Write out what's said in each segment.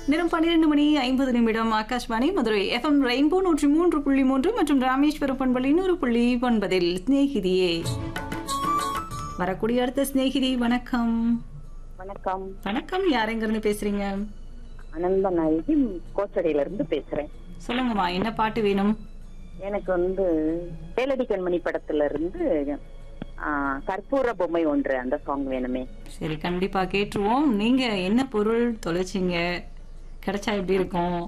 தினம் பன்னிரண்டு மணி ஐம்பது நிமிடம் ஆகாஷ்வாணி மதுரை எஃப்எம் ரெயின்போ நூற்றி மூன்று புள்ளி மூன்று மற்றும் ராமேஸ்வரம் பண்பலி நூறு புள்ளி ஒன்பதில் சிநேகிதியே வரக்கூடிய அடுத்த சிநேகிதி வணக்கம் வணக்கம் வணக்கம் யாரெங்கிருந்து பேசுறீங்க அனந்த நாயகி கோச்சடையில இருந்து பேசுறேன் சொல்லுங்கம்மா என்ன பாட்டு வேணும் எனக்கு வந்து தேலடி கண்மணி படத்துல இருந்து ஆ, கற்பூர பொம்மை ஒன்று அந்த சாங் வேணுமே சரி கண்டிப்பா கேட்டுருவோம் நீங்க என்ன பொருள் தொலைச்சிங்க கிடைச்சா எப்படி இருக்கும்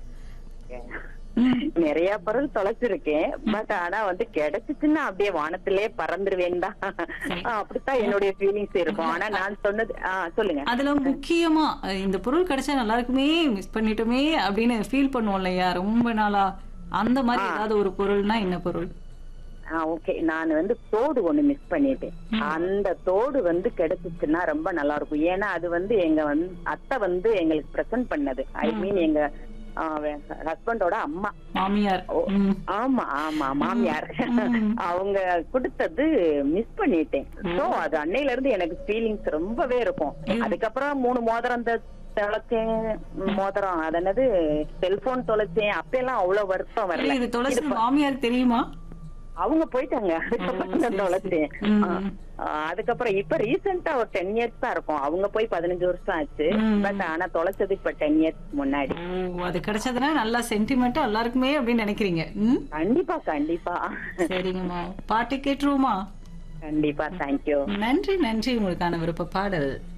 ம், நிறைய பொருள் தொலைச்சிருக்கேன் பட் ஆனா வந்து கிடைச்சிச்சுன்னா அப்படியே வானத்திலே பறந்துருவேன் தான் அப்படித்தான் என்னுடைய ஃபீலிங்ஸ் இருக்கும் ஆனா நான் சொன்னது ஆ சொல்லுங்க அதுல முக்கியமா அஹ், இந்த பொருள் கிடைச்சா நல்லா இருக்குமே மிஸ் பண்ணிட்டோமே அப்படின்னு ஃபீல் பண்ணுவோம் இல்லையா ரொம்ப நாளா அந்த மாதிரி ஏதாவது ஒரு பொருள்னா என்ன பொருள் ஓகே நான் வந்து தோடு ஒண்ணு மிஸ் பண்ணிட்டேன் அந்த தோடு வந்து கிடைச்சிச்சுன்னா ரொம்ப நல்லா இருக்கும் ஏன்னா அது வந்து எங்க வந்து அத்தை வந்து எங்களுக்கு பிரசன்ட் பண்ணது ஐ மீன் எங்க ஹஸ்பண்டோட அம்மா மாமியார் ஓ, ம். ஆமா ஆமா மாமியார் ம். அவங்க கொடுத்தது மிஸ் பண்ணிட்டேன் சோ அது அன்னையில இருந்து எனக்கு ஃபீலிங்ஸ் ரொம்பவே இருக்கும் அதுக்கப்புறம் மூணு மோதிரம் இந்த தொலைச்சேன் மோதிரம் அது என்னது செல்போன் தொலைச்சேன் அப்பெல்லாம் அவ்வளவு வருத்தம் இல்ல, வரல இது தொலைச்சது மாமியார் தெரியுமா அவங்க போயிட்டாங்க அதுக்கப்புறம் நான் தொலைச்சேன் ம். ஆ, அதுக்கப்புறம் இப்ப ரீசெண்டா ஒரு டென் இயர்ஸ் தான் இருக்கும் அவங்க போய் பதினஞ்சு வருஷம் ஆச்சு ம். பட் ஆனா தொலைச்சது இப்ப டென் இயர்ஸ் முன்னாடி ஓ அது கிடைச்சதுன்னா நல்லா சென்டிமெண்டா எல்லாருக்குமே அப்படின்னு நினைக்கிறீங்க ம் கண்டிப்பா கண்டிப்பா சரிங்கம்மா பாட்டு கேட்டுருவோமா கண்டிப்பா தேங்க்யூ நன்றி நன்றி உங்களுக்கான விருப்ப பாடல்